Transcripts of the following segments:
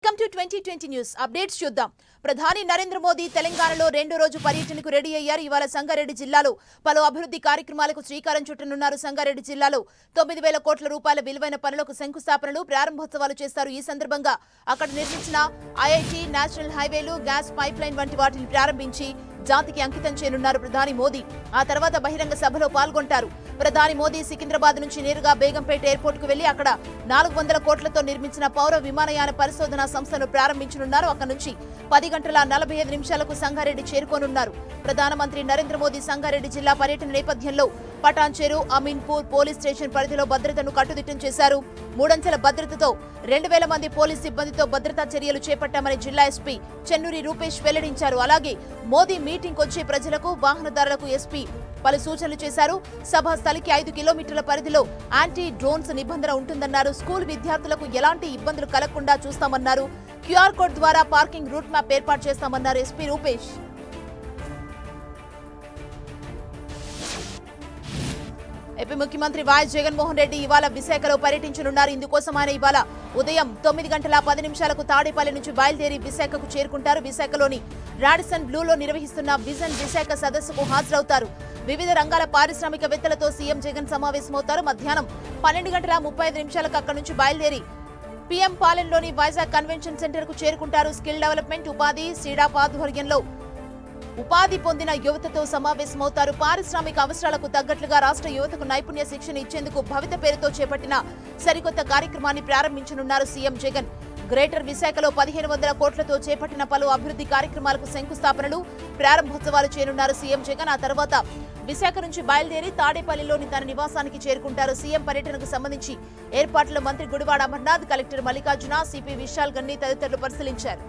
welcome to twenty twenty news updates చూద్దాం ప్రధాని నరేంద్ర మోదీ తెలంగాణలో రెండో రోజు పర్యటనకు రెడీ అయ్యారు ఇవాళ సంగారెడ్డి జిల్లాలో పలు అభివృద్ధి కార్యక్రమాలకు శ్రీకారం చుట్టనున్నారు సంగారెడ్డి జిల్లాలో తొమ్మిది వేల కోట్ల రూపాయల విలువైన పనులకు శంకుస్థాపనలు ప్రారంభోత్సవాలు చేస్తారు ఈ సందర్భంగా అక్కడ నిర్మించిన ఐఐటి నేషనల్ హైవేలు గ్యాస్ పైప్ లైన్ వంటి వాటిని ప్రారంభించి జాతికి అంకితం చేయనున్నారు ప్రధాని మోదీ ఆ తర్వాత బహిరంగ సభలో పాల్గొంటారు ప్రధాని మోదీ సికింద్రాబాద్ నుంచి నేరుగా బేగంపేట ఎయిర్పోర్ట్ కు వెళ్లి అక్కడ నాలుగు వందల కోట్లతో నిర్మించిన పౌర విమానయాన పరిశోధన సంస్థను ప్రారంభించనున్నారు అక్కడ నుంచి పది గంటల నలభై ఐదు నిమిషాలకు సంగారెడ్డి చేరుకోనున్నారు ప్రధానమంత్రి నరేంద్ర మోదీ సంగారెడ్డి జిల్లా పర్యటన నేపథ్యంలో పటాన్చెరు అమీన్పూర్ పోలీస్ స్టేషన్ పరిధిలో భద్రతను కట్టుదిట్టం చేశారు మూడంచెల భద్రతతో రెండు వేల మంది పోలీస్ సిబ్బందితో భద్రతా చర్యలు చేపట్టామని జిల్లా ఎస్పీ చెన్నూరి రూపేష్ వెల్లడించారు అలాగే మోదీ మీటింగ్ వచ్చే ప్రజలకు వాహనదారులకు ఎస్పీ పలు సూచనలు చేశారు సభా స్థలికి ఐదు కిలోమీటర్ల పరిధిలో యాంటీ డ్రోన్స్ నిబంధన ఉంటుందన్నారు స్కూల్ విద్యార్థులకు ఎలాంటి ఇబ్బందులు కలగకుండా చూస్తామన్నారు క్యూఆర్ కోడ్ ద్వారా పార్కింగ్ రూట్ మ్యాప్ ఏర్పాటు చేస్తామన్నారు ఎస్పీ రూపేష్ ఏపీ ముఖ్యమంత్రి వైఎస్ జగన్మోహన్ రెడ్డి ఇవాళ విశాఖలో పర్యటించనున్నారు ఇందుకోసం ఆయన ఇవాళ ఉదయం తొమ్మిది గంటల పది నిమిషాలకు తాడేపల్లి నుంచి బయలుదేరి విశాఖకు చేరుకుంటారు విశాఖలోని రాడిసన్ బ్లూలో నిర్వహిస్తున్న విజన్ విశాఖ సదస్సుకు హాజరవుతారు వివిధ రంగాల పారిశ్రామికవేత్తలతో సీఎం జగన్ సమావేశమవుతారు మధ్యాహ్నం పన్నెండు గంటల ముప్పై ఐదు నిమిషాలకు అక్కడి నుంచి బయలుదేరి పీఎం పాలెంలోని వైజాగ్ కన్వెన్షన్ సెంటర్ కు చేరుకుంటారు స్కిల్ డెవలప్మెంట్ ఉపాధి సీడాప్ ఆధ్వర్యంలో ఉపాధి పొందిన యువతతో సమావేశమవుతారు పారిశ్రామిక అవసరాలకు తగ్గట్లుగా రాష్ట్ర యువతకు నైపుణ్య శిక్షణ ఇచ్చేందుకు భవిత పేరుతో చేపట్టిన సరికొత్త కార్యక్రమాన్ని ప్రారంభించనున్నారు సీఎం జగన్ గ్రేటర్ విశాఖలో పదిహేను వందల కోట్లతో చేపట్టిన పలు అభివృద్ధి కార్యక్రమాలకు శంకుస్థాపనలు ప్రారంభోత్సవాలు చేయనున్నారు సీఎం జగన్ ఆ తర్వాత విశాఖ నుంచి బయలుదేరి తాడేపల్లిలోని తన నివాసానికి చేరుకుంటారు సీఎం పర్యటనకు సంబంధించి ఏర్పాట్ల మంత్రి గుడివాడ అమర్నాథ్ కలెక్టర్ మల్లికార్జున సిపి విశాల్ గన్ని తదితరులు పరిశీలించారు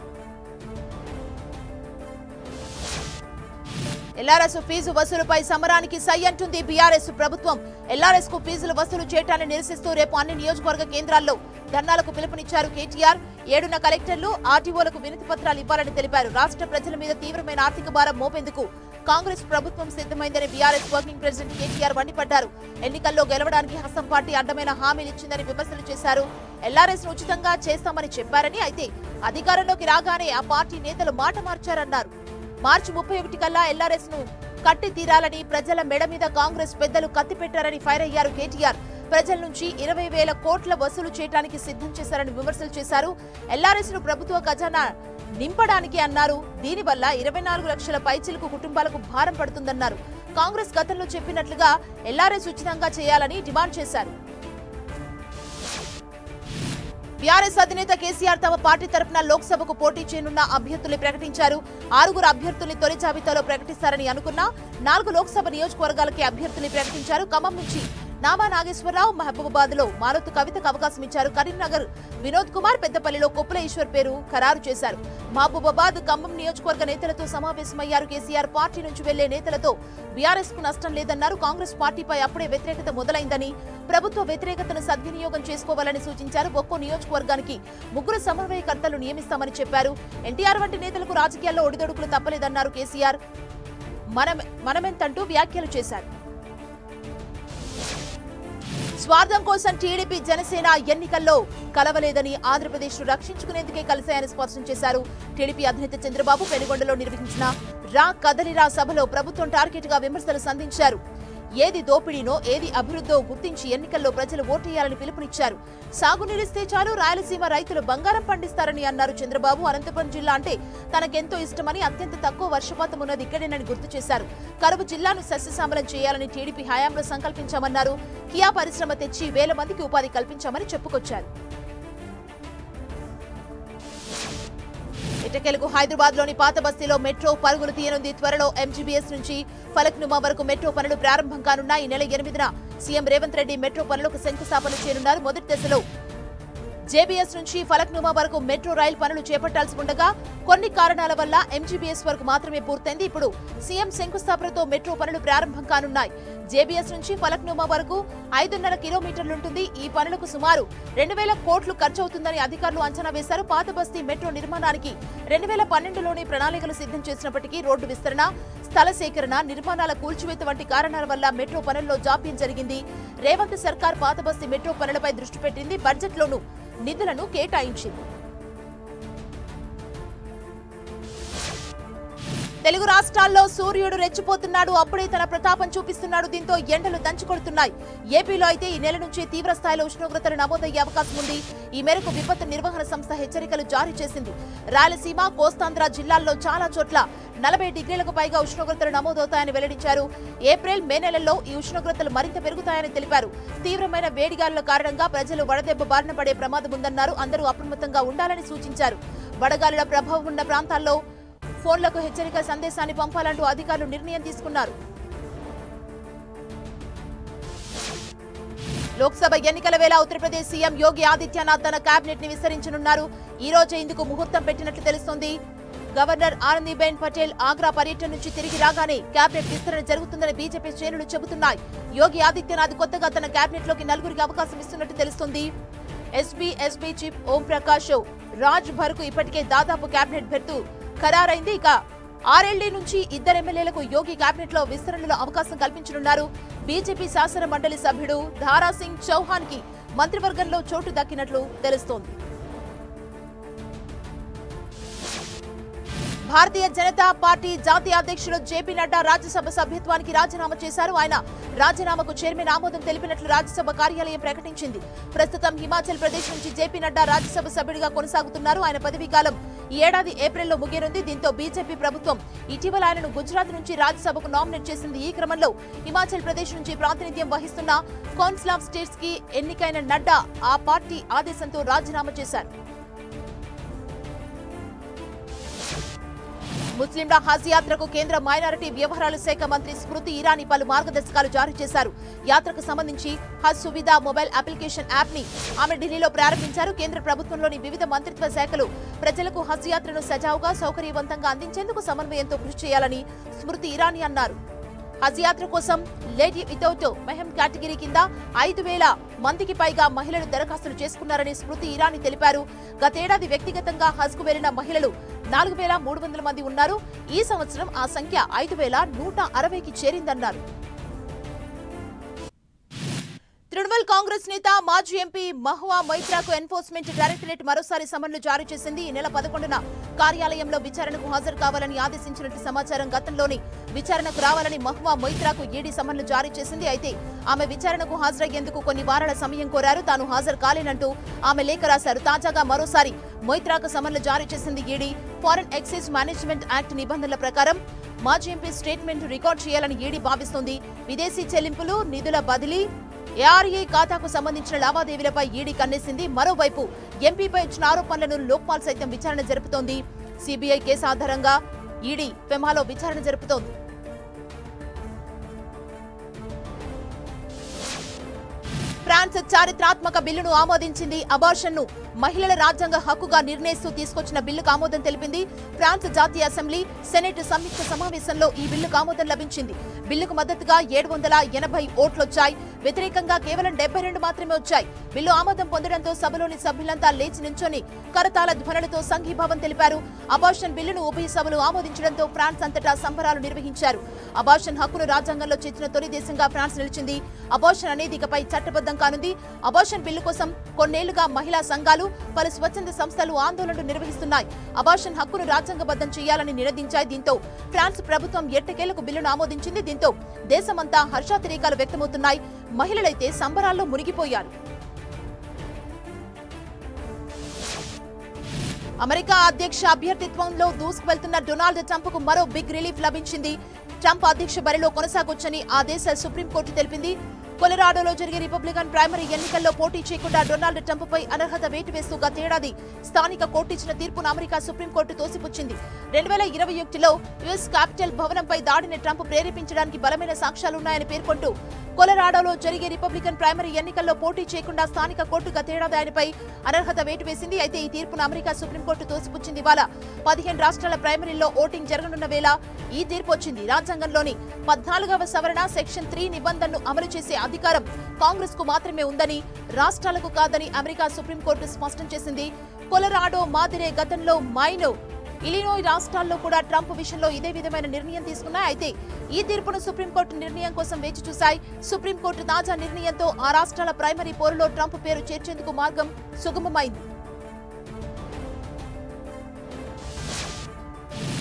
ఎల్ఆర్ఎస్ ఫీజు వసూలుపై సమరానికి సై అంటుంది బీఆర్ఎస్ ప్రభుత్వం ఎల్ఆర్ఎస్ కు ఫీజులు వసూలు చేయటాన్ని నిరసిస్తూ రేపు అన్ని నియోజకవర్గ కేంద్రాల్లో ధర్నాలకు పిలుపునిచ్చారు కేటీఆర్ ఏడున కలెక్టర్లు ఆర్టీఓలకు వినతి పత్రాలు ఇవ్వాలని తెలిపారు రాష్ట్ర ప్రజల మీద తీవ్రమైన ఆర్థిక భారం మోపేందుకు కాంగ్రెస్ ప్రభుత్వం సిద్ధమైందని బీఆర్ఎస్ వర్కింగ్ ప్రెసిడెంట్ కేటీఆర్ మండిపడ్డారు ఎన్నికల్లో గెలవడానికి హస్తం పార్టీ అడ్డమైన హామీలు ఇచ్చిందని విమర్శలు చేశారు ఎల్ఆర్ఎస్ ను ఉచితంగా చేస్తామని చెప్పారని అయితే అధికారంలోకి రాగానే ఆ పార్టీ నేతలు మాట మార్చారన్నారు మార్చి ముప్పై ఒకటి కల్లా ఎల్ఆర్ఎస్ ను కట్టి తీరాలని ప్రజల మెడ మీద కాంగ్రెస్ పెద్దలు కత్తి పెట్టారని ఫైర్ అయ్యారు కేటీఆర్ ప్రజల నుంచి ఇరవై వేల కోట్ల వసూలు చేయడానికి సిద్ధం చేశారని విమర్శలు చేశారు ఎల్ఆర్ఎస్ ను ప్రభుత్వ ఖజానా నింపడానికి అన్నారు దీనివల్ల ఇరవై నాలుగు లక్షల పైచిలకు కుటుంబాలకు భారం పడుతుందన్నారు కాంగ్రెస్ గతంలో చెప్పినట్లుగా ఎల్ఆర్ఎస్ ఉచితంగా చేయాలని డిమాండ్ చేశారు బీఆర్ఎస్ అధినేత కేసీఆర్ తమ పార్టీ తరపున లోక్సభకు పోటీ చేయనున్న అభ్యర్థుల్ని ప్రకటించారు ఆరుగురు అభ్యర్థుల్ని తొలి జాబితాలో ప్రకటిస్తారని అనుకున్నా నాలుగు లోక్సభ నియోజకవర్గాలకి అభ్యర్థుల్ని ప్రకటించారు ఖమ్మం నుంచి నామా నాగేశ్వరరావు మహబూబాబాద్ లో మారుతు కవితకు అవకాశం ఇచ్చారు కరీంనగర్ వినోద్ కుమార్ పెద్దపల్లిలో కొప్పుల ఈశ్వర్ పేరు ఖరారు చేశారు మహబూబాబాద్ ఖమ్మం నియోజకవర్గ నేతలతో సమావేశమయ్యారు కేసీఆర్ పార్టీ నుంచి వెళ్లే నేతలతో బీఆర్ఎస్ కు నష్టం లేదన్నారు కాంగ్రెస్ పార్టీపై అప్పుడే వ్యతిరేకత మొదలైందని ప్రభుత్వ వ్యతిరేకతను సద్వినియోగం చేసుకోవాలని సూచించారు ఒక్కో నియోజకవర్గానికి ముగ్గురు సమన్వయకర్తలు నియమిస్తామని చెప్పారు ఎన్టీఆర్ వంటి నేతలకు రాజకీయాల్లో ఒడిదొడుకులు తప్పలేదన్నారు కేసీఆర్ మనం మనమెంతంటూ వ్యాఖ్యలు చేశారు స్వార్థం కోసం టీడీపీ జనసేన ఎన్నికల్లో కలవలేదని ఆంధ్రప్రదేశ్ ను రక్షించుకునేందుకే కలిశాయని స్పష్టం చేశారు టీడీపీ అధినేత చంద్రబాబు పెనుగొండలో నిర్వహించిన రా కదలిరా సభలో ప్రభుత్వం టార్గెట్ గా విమర్శలు సంధించారు ఏది దోపిడీనో ఏది అభివృద్ధో గుర్తించి ఎన్నికల్లో ప్రజలు ఓటేయాలని పిలుపునిచ్చారు సాగునీరిస్తే చాలు రాయలసీమ రైతులు బంగారం పండిస్తారని అన్నారు చంద్రబాబు అనంతపురం జిల్లా అంటే తనకెంతో ఇష్టమని అత్యంత తక్కువ వర్షపాతం ఉన్నది ఇక్కడేనని గుర్తు చేశారు కరువు జిల్లాను సస్యశామలం చేయాలని టీడీపీ హయాంలో సంకల్పించామన్నారు కియా పరిశ్రమ తెచ్చి వేల మందికి ఉపాధి కల్పించామని చెప్పుకొచ్చారు ఇటకెలకు హైదరాబాద్ లోని పాత బస్తీలో మెట్రో పరుగులు తీయనుంది త్వరలో ఎంజీబీఎస్ నుంచి ఫలక్నుమా వరకు మెట్రో పనులు ప్రారంభం కానున్నాయి ఈ నెల ఎనిమిదిన సీఎం రేవంత్ రెడ్డి మెట్రో పనులకు శంకుస్థాపన చేయనున్నారు మొదటి దశలో జేబీఎస్ నుంచి ఫలక్నుమా వరకు మెట్రో రైల్ పనులు చేపట్టాల్సి ఉండగా కొన్ని కారణాల వల్ల ఎంజీబీఎస్ వరకు మాత్రమే పూర్తయింది ఇప్పుడు సీఎం శంకుస్థాపనతో మెట్రో పనులు ప్రారంభం కానున్నాయి జేబీఎస్ నుంచి ఫలక్నుమా వరకు ఐదున్నర కిలోమీటర్లుంటుంది ఈ పనులకు సుమారు రెండు వేల కోట్లు ఖర్చవుతుందని అధికారులు అంచనా వేశారు పాత బస్తీ మెట్రో నిర్మాణానికి రెండు వేల పన్నెండులోనే ప్రణాళికలు సిద్ధం చేసినప్పటికీ రోడ్డు విస్తరణ స్థల సేకరణ నిర్మాణాల కూల్చివేత వంటి కారణాల వల్ల మెట్రో పనుల్లో జాప్యం జరిగింది రేవంత్ సర్కార్ పాత బస్తీ మెట్రో పనులపై దృష్టి పెట్టింది బడ్జెట్లోనూ నిధులను కేటాయించింది తెలుగు రాష్ట్రాల్లో సూర్యుడు రెచ్చిపోతున్నాడు అప్పుడే తన ప్రతాపం చూపిస్తున్నాడు దీంతో ఎండలు దంచుకొడుతున్నాయి ఏపీలో అయితే ఈ నెల నుంచి తీవ్ర స్థాయిలో ఉష్ణోగ్రతలు నమోదయ్యే అవకాశం ఉంది ఈ మేరకు విపత్తు నిర్వహణ సంస్థ హెచ్చరికలు జారీ చేసింది రాయలసీమ కోస్తాంధ్ర జిల్లాల్లో చాలా చోట్ల నలభై డిగ్రీలకు పైగా ఉష్ణోగ్రతలు నమోదవుతాయని వెల్లడించారు ఏప్రిల్ మే నెలల్లో ఈ ఉష్ణోగ్రతలు మరింత పెరుగుతాయని తెలిపారు తీవ్రమైన వేడిగాలుల కారణంగా ప్రజలు వడదెబ్బ బారిన పడే ప్రమాదం ఉందన్నారు అందరూ అప్రమత్తంగా ఉండాలని సూచించారు వడగాలుల ప్రభావం ఉన్న ప్రాంతాల్లో ఫోన్లకు హెచ్చరిక సందేశాన్ని పంపాలంటూ అధికారులు నిర్ణయం తీసుకున్నారు లోక్సభ ఎన్నికల వేళ ఉత్తరప్రదేశ్ సీఎం యోగి ఆదిత్యనాథ్ తన కేబినెట్ ని విస్తరించనున్నారు ఈ రోజే ఇందుకు ముహూర్తం పెట్టినట్లు తెలుస్తోంది గవర్నర్ ఆనందీబెన్ పటేల్ ఆగ్రా పర్యటన నుంచి తిరిగి రాగానే కేబినెట్ విస్తరణ జరుగుతుందని బీజేపీ శ్రేణులు చెబుతున్నాయి యోగి ఆదిత్యనాథ్ కొత్తగా తన కేబినెట్ లోకి నలుగురికి అవకాశం ఇస్తున్నట్టు తెలుస్తోంది SP SP chief Om Prakash Raj భర్కు ఇప్పటికే దాదాపు కేబినెట్ బెర్తు ఖరారైంది ఇక ఆర్ఎల్డీ నుంచి ఇద్దరు ఎమ్మెల్యేలకు యోగి కేబినెట్ లో విస్తరణలో అవకాశం కల్పించనున్నారు బీజేపీ శాసన మండలి సభ్యుడు ధారాసింగ్ చౌహాన్ కి మంత్రివర్గంలో చోటు దక్కినట్లు తెలుస్తోంది భారతీయ జనతా పార్టీ జాతీయ అధ్యక్షుడు జేపీ నడ్డా రాజ్యసభ సభ్యత్వానికి రాజీనామా చేశారు ఆయన రాజీనామాకు చైర్మన్ ఆమోదం తెలిపినట్లు రాజ్యసభ కార్యాలయం ప్రకటించింది ప్రస్తుతం హిమాచల్ ప్రదేశ్ నుంచి జేపీ నడ్డా రాజ్యసభ సభ్యుడిగా కొనసాగుతున్నారు ఆయన పదవీకాలం ఈ ఏడాది ఏప్రిల్లో ముగియనుంది దీంతో బీజేపీ ప్రభుత్వం ఇటీవల ఆయనను గుజరాత్ నుంచి రాజ్యసభకు నామినేట్ చేసింది ఈ క్రమంలో హిమాచల్ ప్రదేశ్ నుంచి ప్రాతినిధ్యం వహిస్తున్న కౌన్సిల్ ఆఫ్ స్టేట్స్ కి ఎన్నికైన నడ్డా ఆ పార్టీ ఆదేశంతో రాజీనామా చేశారు ముస్లింల హజ్ యాత్రకు కేంద్ర మైనారిటీ వ్యవహారాల శాఖ మంత్రి స్మృతి ఇరానీ పలు మార్గదర్శకాలు జారీ చేశారు యాత్రకు సంబంధించి Haj Suvidha mobile application app ని ఆమె ఢిల్లీలో ప్రారంభించారు కేంద్ర ప్రభుత్వంలోని వివిధ మంత్రిత్వ శాఖలు ప్రజలకు హజ్ యాత్రను సజావుగా సౌకర్యవంతంగా అందించేందుకు సమన్వయంతో కృషి చేయాలని స్మృతి ఇరానీ అన్నారు హజ్ యాత్ర కోసం లేడీ వితౌట్ మెహం కేటగిరీ కింద ఐదు వేల మందికి పైగా మహిళలు దరఖాస్తులు చేసుకున్నారని స్మృతి ఇరానీ తెలిపారు గతేడాది వ్యక్తిగతంగా హజ్ కు వెళ్లిన మహిళలు నాలుగు వేల మూడు వందల మంది ఉన్నారు ఈ సంవత్సరం ఆ సంఖ్య ఐదు వేల నూట అరవైకి చేరిందన్నారు తృణమూల్ కాంగ్రెస్ నేత మాజీ ఎంపీ మహువా మైత్రాకు ఎన్ఫోర్స్మెంట్ డైరెక్టరేట్ మరోసారి సమన్లు జారీ చేసింది ఈ నెల పదకొండున కార్యాలయంలో విచారణకు హాజరు కావాలని ఆదేశించినట్టు సమాచారం గతంలోని విచారణకు రావాలని మహువా మైత్రాకు ఈడీ సమన్లు జారీ చేసింది అయితే ఆమె విచారణకు హాజరయ్యేందుకు కొన్ని వారాల సమయం కోరారు తాను హాజరు కాలేనంటూ ఆమె లేఖ రాశారు తాజాగా మరోసారి మొయిత్రాకు సమన్లు జారీ చేసింది ED foreign excise management act నిబంధనల ప్రకారం మాజీ ఎంపీ స్టేట్మెంట్ రికార్డ్ చేయాలని ఈడీ భావిస్తోంది విదేశీ చెల్లింపులు నిధుల బదిలీ ఏఆర్ఏ ఖాతాకు సంబంధించిన లావాదేవీలపై ఈడీ కన్నేసింది మరోవైపు ఎంపీపై ఇచ్చిన ఆరోపణలను లోక్పాల్ సైతం విచారణ జరుపుతోంది సిబిఐ కేసు ఆధారంగా ఈడీ ఫెమాలో విచారణ జరుపుతోంది ఫ్రాన్స్ చారిత్రాత్మక బిల్లును ఆమోదించింది అబార్షన్ ను మహిళల రాజ్యాంగ హక్కుగా నిర్ణయిస్తూ తీసుకొచ్చిన బిల్లుకు ఆమోదం తెలిపింది ఫ్రాన్స్ జాతీయ అసెంబ్లీ సెనెట్ సంయుక్త సమావేశంలో ఈ బిల్లుకు ఆమోదం లభించింది బిల్లుకు మద్దతుగా ఏడు వందల ఎనభై ఓట్లొచ్చాయి వ్యతిరేకంగా కేవలం డెబ్బై రెండు మాత్రమే వచ్చాయి బిల్లు ఆమోదం పొందడంతో సభలోని సభ్యులంతా లేచి నించొని కరతాళ ధ్వనులతో సంఘీభావం తెలిపారు అబార్షన్ బిల్లును ఉభయ సభలు ఆమోదించడంతో ఫ్రాన్స్ అంతటా సంబరాలు నిర్వహించారు అబార్షన్ హక్కును రాజ్యాంగంలో చేర్చిన తొలి దేశంగా ఫ్రాన్స్ నిలిచింది అబార్షన్ అనేది ఇకపై చట్టబద్ధం కానుంది అబార్షన్ బిల్లు కోసం కొన్నేళ్లుగా మహిళా సంఘాలు పలు స్వచ్ఛంద సంస్థలు ఆందోళనలు నిర్వహిస్తున్నాయి అబార్షన్ హక్కును రాజ్యాంగబద్ధం చేయాలని నినదించాయి దీంతో ఫ్రాన్స్ ప్రభుత్వం ఎట్టకేలకు బిల్లును ఆమోదించింది దీంతో దేశమంతా హర్షాతిరేకాలు వ్యక్తమవుతున్నాయి మహిళలైతే సంబరాల్లో మునిగిపోయారు అమెరికా అధ్యక్ష అభ్యర్థిత్వంలో దూసుకువెళ్తున్న డొనాల్డ్ ట్రంప్ కు మరో బిగ్ రిలీఫ్ లభించింది ట్రంప్ అధ్యక్ష బరిలో కొనసాగొచ్చని ఆ దేశ సుప్రీంకోర్టు తెలిపింది కొలరాడోలో జరిగే రిపబ్లికన్ ప్రైమరీ ఎన్నికల్లో పోటీ చేయకుండా డొనాల్డ్ ట్రంప్ పై అనర్హత వేటు వేస్తూ గతేడాది స్థానిక కోర్టు ఇచ్చిన తీర్పును అమెరికా సుప్రీంకోర్టు తోసిపుచ్చింది రెండు వేల ఇరవై ఒకటిలో యుఎస్ క్యాపిటల్ భవనంపై దాడిని ట్రంప్ ప్రేరేపించడానికి బలమైన సాక్ష్యాలున్నాయని పేర్కొంటూ కొలరాడోలో జరిగే రిపబ్లికన్ ప్రైమరీ ఎన్నికల్లో పోటీ చేయకుండా స్థానిక కోర్టు గతేడాది ఆయనపై అనర్హత వేటు వేసింది అయితే ఈ తీర్పును అమెరికా సుప్రీంకోర్టు తోసిపుచ్చింది ఇవాళ పదిహేను రాష్ట్రాల ప్రైమరీల్లో ఓటింగ్ జరగనున్న వేళ ఈ తీర్పు వచ్చింది రాజ్యాంగంలోని పద్నాలుగవ సవరణ సెక్షన్ త్రీ నిబంధనను అమలు చేసే అధికారం కాంగ్రెస్ కు మాత్రమే ఉందని రాష్ట్రాలకు కాదని అమెరికా సుప్రీంకోర్టు స్పష్టం చేసింది కొలరాడో మాదిరే గతంలో మైనో ఇలినోయ్ రాష్ట్రాల్లో కూడా ట్రంప్ విషయంలో ఇదే విధమైన నిర్ణయం తీసుకున్నాయి అయితే ఈ తీర్పును సుప్రీంకోర్టు నిర్ణయం కోసం వేచి చూశాయి సుప్రీంకోర్టు తాజా నిర్ణయంతో ఆ రాష్ట్రాల ప్రైమరీ పోరులో ట్రంప్ పేరు చేర్చేందుకు మార్గం సుగమమైంది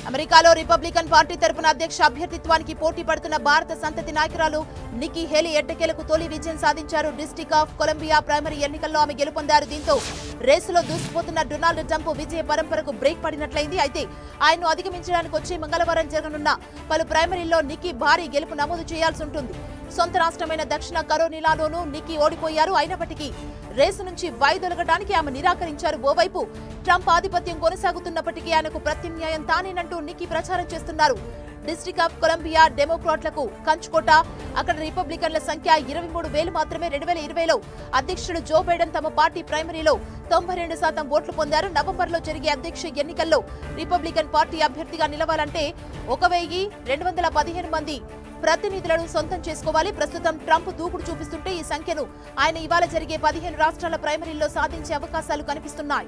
అమెరికాలో రిపబ్లికన్ పార్టీ తరపున అధ్యక్ష అభ్యర్థిత్వానికి పోటీ పడుతున్న భారత సంతతి నాయకురాలు నికీ హేలీ ఎట్టకేలకు తొలి విజయం సాధించారు డిస్టిక్ ఆఫ్ కొలంబియా ప్రైమరీ ఎన్నికల్లో ఆమె గెలుపొందారు దీంతో రేసులో దూసుకుపోతున్న డొనాల్డ్ ట్రంప్ విజయ పరంపరకు బ్రేక్ పడినట్లయింది అయితే ఆయన్ను అధిగమించడానికి వచ్చి మంగళవారం జరగనున్న పలు ప్రైమరీల్లో నికీ భారీ గెలుపు నమోదు చేయాల్సి ఉంటుంది సొంత రాష్ట్రమైన దక్షిణ కరోనిలాలోనూ నికీ ఓడిపోయారు అయినప్పటికీ రేసు నుంచి వైదొలగడానికి ఆమె నిరాకరించారు ఓవైపు ట్రంప్ ఆధిపత్యం కొనసాగుతున్నప్పటికీ ఆయనకు ప్రత్యామ్నాయం తానేనంటూ నికీ ప్రచారం చేస్తున్నారు డిస్ట్రిక్ట్ ఆఫ్ కొలంబియా డెమోక్రాట్లకు కంచుకోట అక్కడ రిపబ్లికన్ల సంఖ్య ఇరవై మూడు వేలు మాత్రమే రెండు వేల ఇరవైలో అధ్యక్షుడు జో బైడెన్ తమ పార్టీ ప్రైమరీలో తొంభై రెండు శాతం ఓట్లు పొందారు నవంబర్లో జరిగే అధ్యక్ష ఎన్నికల్లో రిపబ్లికన్ పార్టీ అభ్యర్థిగా నిలవాలంటే ఒక వెయ్యి రెండు వందల పదిహేను మంది ప్రతినిధులను సొంతం చేసుకోవాలి ప్రస్తుతం ట్రంప్ దూకుడు చూపిస్తుంటే ఈ సంఖ్యను ఆయన ఇవాళ జరిగే పదిహేను రాష్ట్రాల ప్రైమరీల్లో సాధించే అవకాశాలు కనిపిస్తున్నాయి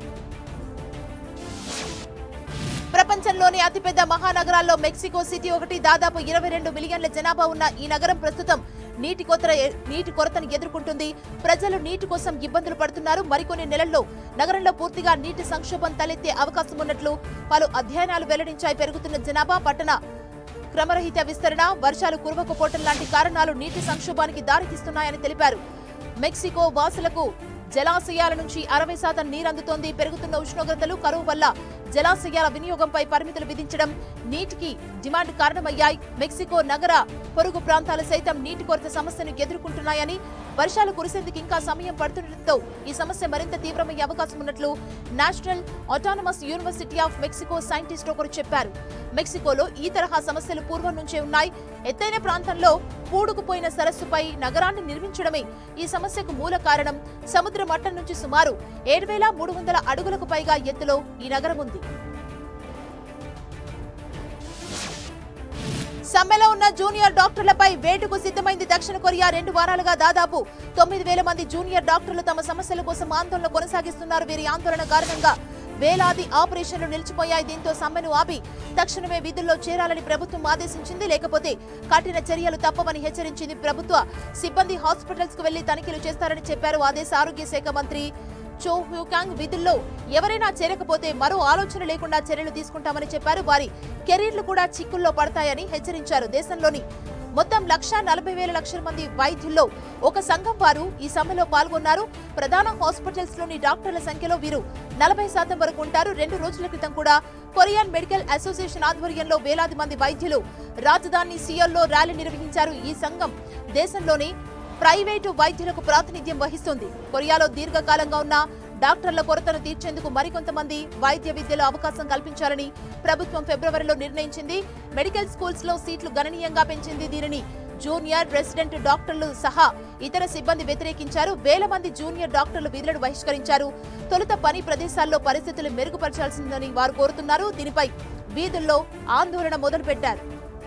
ప్రపంచంలోని అతిపెద్ద మహానగరాల్లో మెక్సికో సిటీ ఒకటి దాదాపు ఇరవై రెండు మిలియన్ల జనాభా ఉన్న ఈ నగరం ప్రస్తుతం నీటి కొరత నీటి కొరతను ఎదుర్కొంటుంది ప్రజలు నీటి కోసం ఇబ్బందులు పడుతున్నారు మరికొన్ని నెలల్లో నగరంలో పూర్తిగా నీటి సంక్షోభం తలెత్తే అవకాశం ఉన్నట్లు పలు అధ్యయనాలు వెల్లడించాయి పెరుగుతున్న జనాభా పట్టణ క్రమరహిత విస్తరణ వర్షాలు కురవకపోవటం లాంటి కారణాలు నీటి సంక్షోభానికి దారితీస్తున్నాయని తెలిపారు మెక్సికో వాసులకు జలాశయాల నుంచి అరవై శాతం నీరందుతోంది పెరుగుతున్న ఉష్ణోగ్రతలు కరువు వల్ల జలాశయాల వినియోగంపై పరిమితులు విధించడం నీటికి డిమాండ్ కారణమయ్యాయి మెక్సికో నగర పొరుగు ప్రాంతాలు సైతం నీటి కొరత సమస్యను ఎదుర్కొంటున్నాయని వర్షాలు కురిసేందుకు ఇంకా సమయం పడుతుండటంతో ఈ సమస్య మరింత తీవ్రమయ్యే అవకాశం ఉన్నట్లు national autonomous university of Mexico scientist ఒకరు చెప్పారు మెక్సికోలో ఈ తరహా సమస్యలు పూర్వం నుంచే ఉన్నాయి ఎత్తైన ప్రాంతంలో పూడుకుపోయిన సరస్సుపై నగరాన్ని నిర్మించడమే ఈ సమస్యకు మూల కారణం సముద్ర మట్టం నుంచి సుమారు ఏడు వేల మూడు వందల అడుగులకు పైగా ఎత్తులో ఈ నగరం ఉంది సమ్మెలో ఉన్న జూనియర్ డాక్టర్లపై వేటుకు సిద్ధమైంది దక్షిణ కొరియా రెండు వారాలుగా దాదాపు తొమ్మిది వేల మంది జూనియర్ డాక్టర్లు తమ సమస్యల కోసం ఆందోళన కొనసాగిస్తున్నారు వీరి ఆందోళన కారణంగా వేలాది ఆపరేషన్లు నిలిచిపోయాయి దీంతో సమ్మెను ఆపి తక్షణమే విధుల్లో చేరాలని ప్రభుత్వం ఆదేశించింది లేకపోతే కఠిన చర్యలు తప్పవని హెచ్చరించింది ప్రభుత్వ సిబ్బంది హాస్పిటల్స్ కు వెళ్లి తనిఖీలు చేస్తారని చెప్పారు ఆ దేశ ఆరోగ్య శాఖ మంత్రి చో హ్యూకాంగ్ విధుల్లో ఎవరైనా చేరకపోతే మరో ఆలోచన లేకుండా చర్యలు తీసుకుంటామని చెప్పారు వారి కెరీర్లు కూడా చిక్కుల్లో పడతాయని హెచ్చరించారు దేశంలోని మొత్తం లక్ష నలభై వేల లక్షల మంది వైద్యుల్లో ఒక సంఘం వారు ఈ సమ్మెలో పాల్గొన్నారు ప్రధాన హాస్పిటల్స్ లోని డాక్టర్ల సంఖ్యలో వీరు నలభై శాతం వరకు ఉంటారు రెండు రోజుల క్రితం కూడా కొరియన్ మెడికల్ అసోసియేషన్ ఆధ్వర్యంలో వేలాది మంది వైద్యులు రాజధాని సియోల్లో ర్యాలీ నిర్వహించారు ఈ సంఘం దేశంలోని ప్రైవేటు వైద్యులకు ప్రాతినిధ్యం వహిస్తుంది కొరియాలో దీర్ఘకాలంగా ఉన్న డాక్టర్ల కొరతను తీర్చేందుకు మరికొంతమంది వైద్య విద్యలో అవకాశం కల్పించాలని ప్రభుత్వం ఫిబ్రవరిలో నిర్ణయించింది మెడికల్ స్కూల్స్ లో సీట్లు గణనీయంగా పెంచింది దీనిని జూనియర్ రెసిడెంట్ డాక్టర్లు సహా ఇతర సిబ్బంది వ్యతిరేకించారు వేల మంది జూనియర్ డాక్టర్లు విధులను బహిష్కరించారు తొలుత పని ప్రదేశాల్లో పరిస్థితులు మెరుగుపరచాల్సిందని వారు కోరుతున్నారు దీనిపై వీధుల్లో ఆందోళన మొదలుపెట్టారు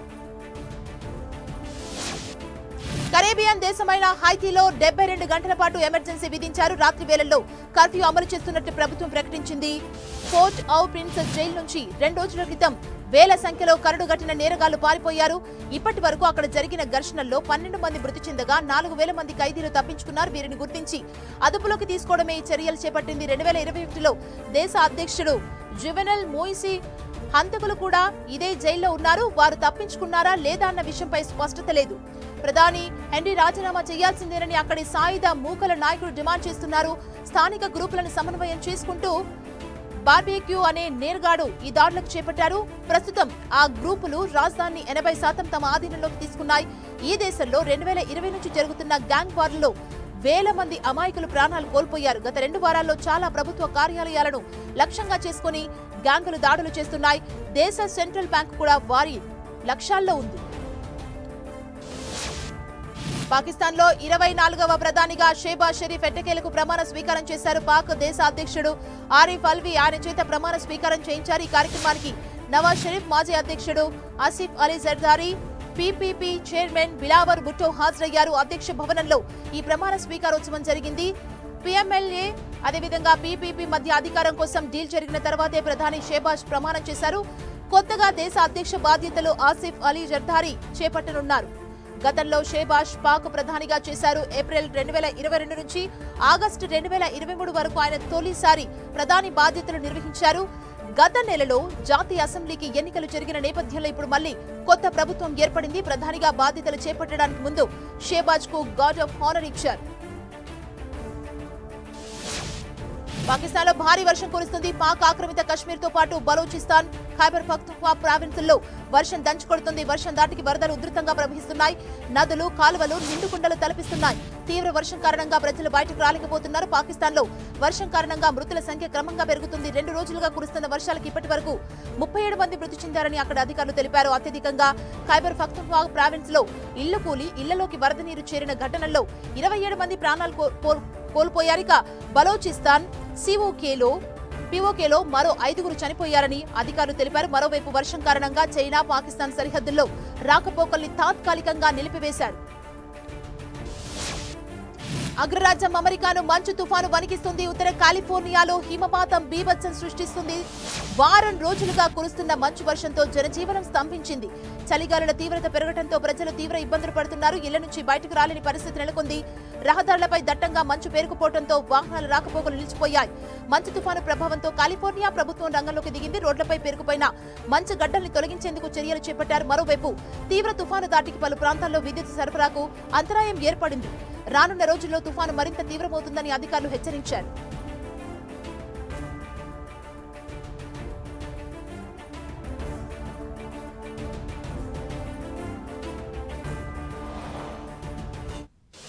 కరేబియన్ దేశమైన హైతీలో డెబ్బై రెండు గంటల పాటు ఎమర్జెన్సీ విధించారు రాత్రి వేళల్లో కర్ఫ్యూ అమలు చేస్తున్నట్టు ప్రభుత్వం ప్రకటించింది ఫోర్ట్ ఔ ప్రిన్సెస్ జైలు నుంచి రెండు రోజుల క్రితం వేల సంఖ్యలో కరడుగట్టిన నేరగాళ్లు పారిపోయారు ఇప్పటి వరకు అక్కడ జరిగిన ఘర్షణల్లో పన్నెండు మంది మృతి చెందగా నాలుగు వేల మంది ఖైదీలు తప్పించుకున్నారు వీరిని గుర్తించి అదుపులోకి తీసుకోవడమే ఈ చర్యలు చేపట్టింది రెండు వేల ఇరవై ఒకటిలో దేశ అధ్యక్షుడు జువెనల్ మోయిసీ హంతకులు కూడా ఇదే జైల్లో ఉన్నారు వారు తప్పించుకున్నారా లేదా అన్న విషయంపై స్పష్టత లేదు ప్రధాని హెన్రీ రాజీనామా చేయాల్సిందేనని అక్కడి సాయుధ మూకల నాయకులు డిమాండ్ చేస్తున్నారు స్థానిక గ్రూపులను సమన్వయం చేసుకుంటూ బార్బేక్యూ అనే నేర్గాడు ఈ దాడులకు చేపట్టారు ప్రస్తుతం ఆ గ్రూపులు రాజధాని ఎనభై శాతం తమ ఆధీనంలోకి తీసుకున్నాయి ఈ దేశంలో రెండు వేల ఇరవై నుంచి జరుగుతున్న గ్యాంగ్ వార్లలో వేల మంది అమాయకులు ప్రాణాలు కోల్పోయారు గత రెండు వారాల్లో చాలా ప్రభుత్వ కార్యాలయాలను లక్ష్యంగా చేసుకుని గ్యాంగులు దాడులు చేస్తున్నాయి దేశ సెంట్రల్ బ్యాంక్ కూడా వారి లక్ష్యాల్లో ఉంది పాకిస్తాన్ లో ఇరవై నాలుగవ ప్రధానిగా షేబాజ్ షరీఫ్ ఎట్టకేలకు ప్రమాణ స్వీకారం చేశారు పాక్ దేశ అధ్యక్షుడు ఆరిఫ్ అల్వి ఆయన చేత ప్రమాణ స్వీకారం చేయించారు ఈ కార్యక్రమానికి నవాజ్ షరీఫ్ మాజీ అధ్యక్షుడు ఆసిఫ్ అలీ జర్దారీ పీపీపీ చైర్మన్ బిలావర్ భుట్టో హాజరయ్యారు అధ్యక్ష భవనంలో ఈ ప్రమాణ స్వీకారోత్సవం జరిగింది పిఎంఎల్ఏ అదేవిధంగా పీపీపీ మధ్య అధికారం కోసం డీల్ జరిగిన తర్వాతే ప్రధాని షేబాజ్ ప్రమాణం చేశారు కొత్తగా దేశ అధ్యక్ష బాధ్యతలు ఆసిఫ్ అలీ జర్దారీ చేపట్టనున్నారు గతంలో షేబాష్ పాక్ ప్రధానిగా చేశారు ఏప్రిల్ రెండు వేల ఇరవై రెండు నుంచి ఆగస్టు రెండు వేల ఇరవై మూడు వరకు ఆయన తొలిసారి ప్రధాని బాధ్యతలు నిర్వహించారు గత నెలలో జాతీయ అసెంబ్లీకి ఎన్నికలు జరిగిన నేపథ్యంలో ఇప్పుడు మళ్ళీ కొత్త ప్రభుత్వం ఏర్పడింది ప్రధానిగా బాధ్యతలు చేపట్టడానికి ముందు షేబాజ్ కు గార్డ్ ఆఫ్ హానర్ ఇచ్చారు పాకిస్తాన్ లో భారీ వర్షం కురుస్తుంది పాక్ ఆక్రమిత కశ్మీర్ తో పాటు బలూచిస్తాన్ ఖైబర్ పఖ్తుంఖ్వా ప్రావిన్సుల్లో వర్షం దంచుకొడుతుంది వర్షం దాటికి వరదలు ఉధృతంగా ప్రవహిస్తున్నాయి నదులు కాలువలు నిండుకుండలు తలపిస్తున్నాయి తీవ్ర వర్షం కారణంగా ప్రజలు బయటకు రాలేకపోతున్నారు పాకిస్తాన్ లో వర్షం కారణంగా మృతుల సంఖ్య క్రమంగా పెరుగుతుంది రెండు రోజులుగా కురుస్తున్న వర్షాలకు ఇప్పటి వరకు ముప్పై ఏడు మంది మృతి చెందారని అక్కడ అధికారులు తెలిపారు అత్యధికంగా ఖైబర్ పఖ్తుంఖ్వా ప్రావిన్స్ లో ఇళ్లు కూలి ఇళ్లలోకి వరద నీరు చేరిన ఘటనల్లో ఇరవై ఏడు మంది ప్రాణాలు కో- కోల్- కోల్పోయారు ఇక బలోచిస్తాన్ సిఓకేలో పిఓకేలో మరో ఐదుగురు చనిపోయారని అధికారులు తెలిపారు మరోవైపు వర్షం కారణంగా చైనా పాకిస్తాన్ సరిహద్దుల్లో రాకపోకల్ని తాత్కాలికంగా నిలిపివేశారు అగ్రరాజ్యం అమెరికాను మంచు తుఫాను వణికిస్తుంది ఉత్తర కాలిఫోర్నియాలో హిమపాతం బీభత్సం సృష్టిస్తుంది వారం రోజులుగా కురుస్తున్న మంచు వర్షంతో జనజీవనం స్తంభించింది చలిగాలుల తీవ్రత పెరగడంతో ప్రజలు తీవ్ర ఇబ్బందులు పడుతున్నారు ఇళ్ల నుంచి బయటకు రాలేని పరిస్థితి నెలకొంది రహదారులపై దట్టంగా మంచు పేరుకుపోవడంతో వాహనాల రాకపోకలు నిలిచిపోయాయి మంచు తుఫాను ప్రభావంతో కాలిఫోర్నియా ప్రభుత్వం రంగంలోకి దిగింది రోడ్లపై పేరుకుపోయిన మంచు గడ్డల్ని తొలగించేందుకు చర్యలు చేపట్టారు మరోవైపు తీవ్ర తుఫాను దాటికి పలు ప్రాంతాల్లో విద్యుత్ సరఫరాకు అంతరాయం ఏర్పడింది రానున్న రోజుల్లో తుఫాను మరింత తీవ్రమవుతుందని అధికారులు హెచ్చరించారు